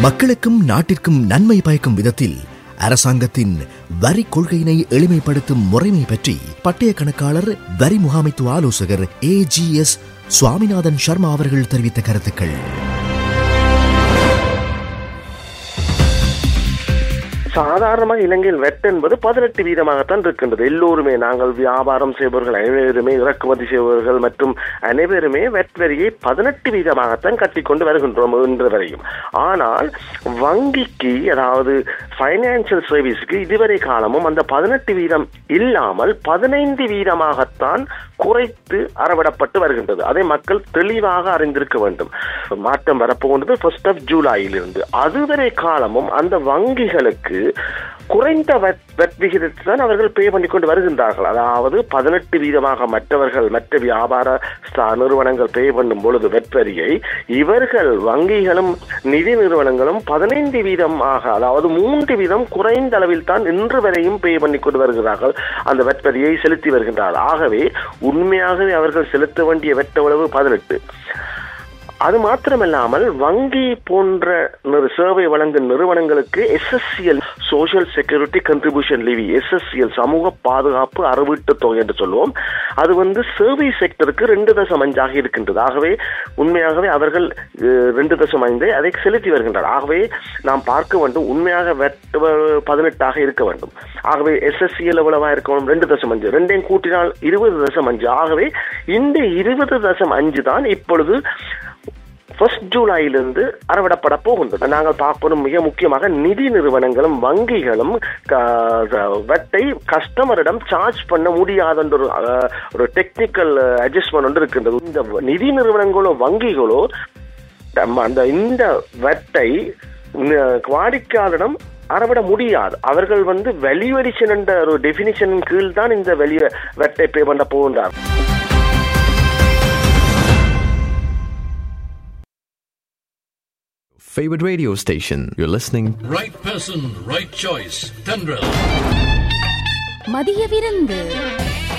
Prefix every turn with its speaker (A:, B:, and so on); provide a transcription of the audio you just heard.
A: மக்களுக்கும் நாட்டிற்கும் நன்மை பயக்கும் விதத்தில் அரசாங்கத்தின் வரி கொள்கையினை எளிமைப்படுத்தும் முறைமை பற்றி பட்டய கணக்காளர் வரி முகாமைத்துவ ஆலோசகர் ஏஜிஎஸ் சுவாமிநாதன் சர்மா அவர்கள் தெரிவித்த கருத்துக்கள்
B: சாதாரணமாக இலங்கையில் வெட் என்பது பதினெட்டு வீதமாகத்தான் இருக்கின்றது எல்லோருமே நாங்கள் வியாபாரம் செய்பவர்கள் அனைவருமே இறக்குமதி செய்பவர்கள் மற்றும் அனைவருமே வெட் வரியை பதினெட்டு வீதமாகத்தான் கட்டிக்கொண்டு வருகின்றோம் இன்று வரையும் ஆனால் வங்கிக்கு அதாவது ஃபைனான்சியல் சர்வீஸுக்கு இதுவரை காலமும் அந்த பதினெட்டு வீதம் இல்லாமல் பதினைந்து வீதமாகத்தான் குறைத்து அறவிடப்பட்டு வருகின்றது அதை மக்கள் தெளிவாக அறிந்திருக்க வேண்டும் மாற்றம் வரப்போகின்றது ஃபர்ஸ்ட் ஆஃப் ஜூலையிலிருந்து அதுவரை காலமும் அந்த வங்கிகளுக்கு குறைந்த வெட் வெட் விகிதத்தை தான் அவர்கள் பே பண்ணி கொண்டு வருகின்றார்கள் அதாவது பதினெட்டு வீதமாக மற்றவர்கள் மற்ற வியாபார ஸ்தா- நிறுவனங்கள் பே பண்ணும் பொழுது வெட் வரியை இவர்கள் வங்கிகளும் நிதி நிறுவனங்களும் பதினைந்து வீதமாக அதாவது மூன்று வீதம் குறைந்த அளவில் தான் இன்று வரையும் பே பண்ணி கொண்டு வருகிறார்கள் அந்த வெட் வரியை செலுத்தி வருகின்றார்கள் ஆகவே உண்மையாகவே அவர்கள் செலுத்த வேண்டிய வெட்டளவு பதினெட்டு அது மாத்திரமல்லாமல் வங்கி போன்ற நிறு- சேவை வழங்கும் நிறுவனங்களுக்கு SSCL social security contribution levy SSCL சமூக பாதுகாப்பு அறவீட்டு தொகை என்று சொல்லுவோம் அது வந்து சர்வீஸ் செக்டருக்கு ரெண்டு தசம் அஞ்சாக இருக்கின்றது ஆகவே உண்மையாகவே அவர்கள் அஹ், ரெண்டு தசம் ஐந்தை அதை செலுத்தி வருகின்றனர் ஆகவே நாம் பார்க்க வேண்டும் உண்மையாக வெட் பதினெட்டாக இருக்க வேண்டும் ஆகவே எஸ்எஸ்சிஎல் எவ்வளவா இருக்கணும் ரெண்டு தசம் அஞ்சு ரெண்டையும் கூட்டினால் இருபது தசம் அஞ்சு ஆகவே இந்த இருபது தசம் அஞ்சு தான் இப்பொழுது ஃபர்ஸ்ட் ஜூலையிலிருந்து அறவிடப்பட போகின்றது நாங்கள் பார்க்கணும் மிக முக்கியமாக நிதி நிறுவனங்களும் வங்கிகளும் க- க- வெட்டை கஸ்டமரிடம் சார்ஜ் பண்ண முடியாத என்ற ஒரு அஹ், ஒரு டெக்னிக்கல் அட்ஜஸ்ட்மெண்ட் ஒன்று இருக்கின்றது இந்த நிதி நிறுவனங்களோ வங்கிகளோ நம்ம அந்த இந்த வெட்டை இந்த வாடிக்கையாளரிடம் அறவிட முடியாது அவர்கள் வந்து வேல்யூ அடிஷன் என்ற ஒரு டெபினிஷன் கீழ் தான் இந்த வெளிய வெட்டை பே பண்ண போகின்றார்
C: Favorite radio station. You're listening.
D: Right person, right choice. Tendril.
E: மதிய விருந்து